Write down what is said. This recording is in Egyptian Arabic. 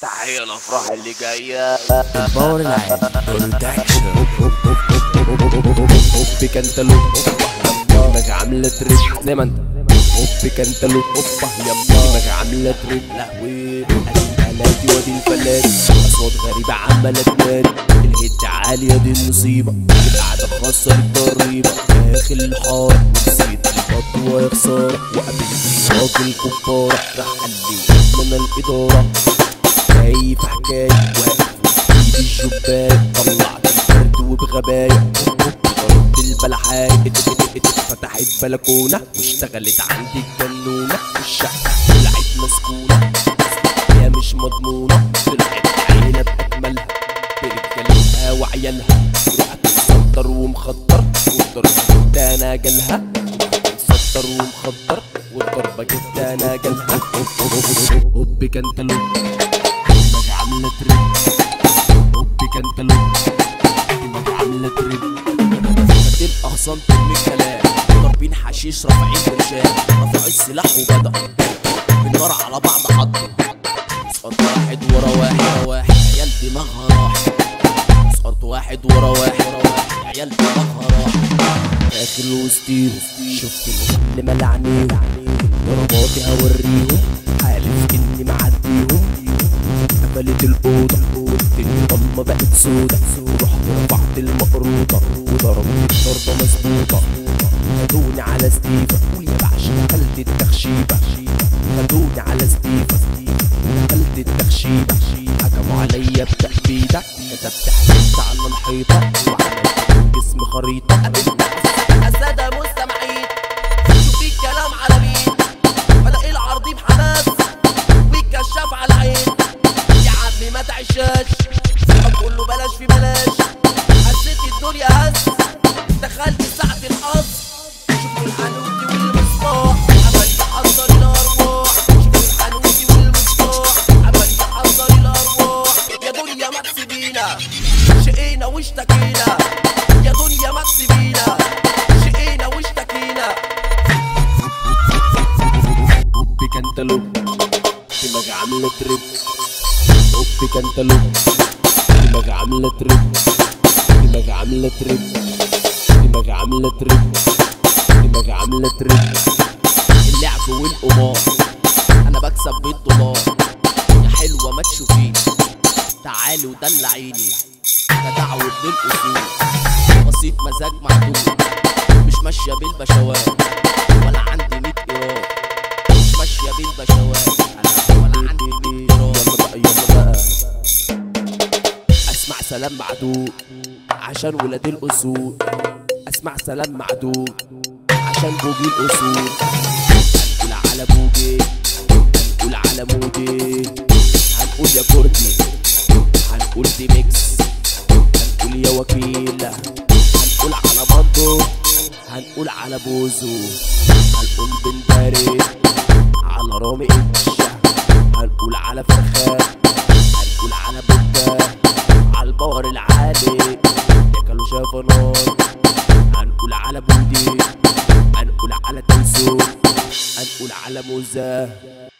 تحية الأفراح اللي جاية الباور العالي برودكشن اوبي كانتالوب دماغ عامله تريب زي ما انت اوبي كانتالوب اوبا يما دماغ عامله تريب لهوي الالاتي وادي الفلات اصوات غريبه عماله تنادي الهيت عاليه دي المصيبه القعده خاصه بالضريبه داخل الحاره ونسيت الخطوه يا خساره وقابلت راجل كباره راح قال لي من الاداره شايف حكايه واقف ايدي الجباية طلعت الفرد وبغباية ضربت البلحاية فتحت بلكونة واشتغلت عندي الجنونة والشقة طلعت مسكونة هي مش مضمونة طلعت عيلة بأكملها برجالتها وعيالها مسطر ومخطر والضربة جبت انا جالها مسطر ومخطر والضربة جبت انا جالها هوب كانتالوب دماغ عاملة تريب اوبي كانتالوب دماغ عاملة تريب فاتين اغصان ترمي كلام ضاربين حشيش رافعين برشام رفعوا السلاح وبدأ بالنار على بعض حطوا سقط واحد ورا واحد ورا واحد عيال دماغها راح سقط واحد ورا واحد ورا واحد عيال دماغها راح داخل وسطيهم شفت اللي ملعنيهم ضرباتي هوريهم حالف اني معديهم قفلت الأوضة الدنيا ضلمة بقت سودة رحت رفعت المقروطة وضربت الضربة مسبوطة خدوني على ستيفا والبعش دخلت التخشيبة خدوني على ستيفا دخلت التخشيبة حكموا عليا بتأبيدة كتبت حكمت على الحيطة وعملت جسم خريطة السادة مستمعين شوف في الكلام على مين بلاقي العرضي بحماس والكشاف على عين يا عمي ما تعشاش سيبك له بلاش في بلاش حسيت الدنيا هز دخلت ساعة الحظ شوفوا الحنوتي والمصباح عمال يحضر الأرواح شوفوا الحنوتي والمصباح عمال يحضر الأرواح يا دنيا ما تسيبينا شقينا واشتكينا يا دنيا ما تسيبينا شقينا واشتكينا اوبي كانتالوب دماغ عاملة تريب اوبي كانتالوب دماغ عاملة تريب دماغ عاملة تريب دماغ عاملة تريب دماغ عاملة تريب اللعب والقمار انا بكسب بالدولار يا حلوه ما تشوفيني تعالي ودلعيني تدعوت للاصول بسيط مزاج معدوم مش ماشيه بالبشوات ولا عندي 100 ايراد مش ماشيه بالبشوات أنا ولا عندي 100 ايراد يلا بقى يلا بقى اسمع سلام معدود عشان ولاد الاصول اسمع سلام معدود عشان بوجي الاصول هنقول على بوجي هنقول على مودي هنقول يا كردي هنقول دي ميكس هنقول يا وكيل هنقول على بندو هنقول على بوزو هنقول بن بارد على رامي اتش هنقول على فرخان هنقول على بوتا على البار العالي ياكلوا شافوا نار هنقول على بودي هنقول على تنسو هنقول على موزة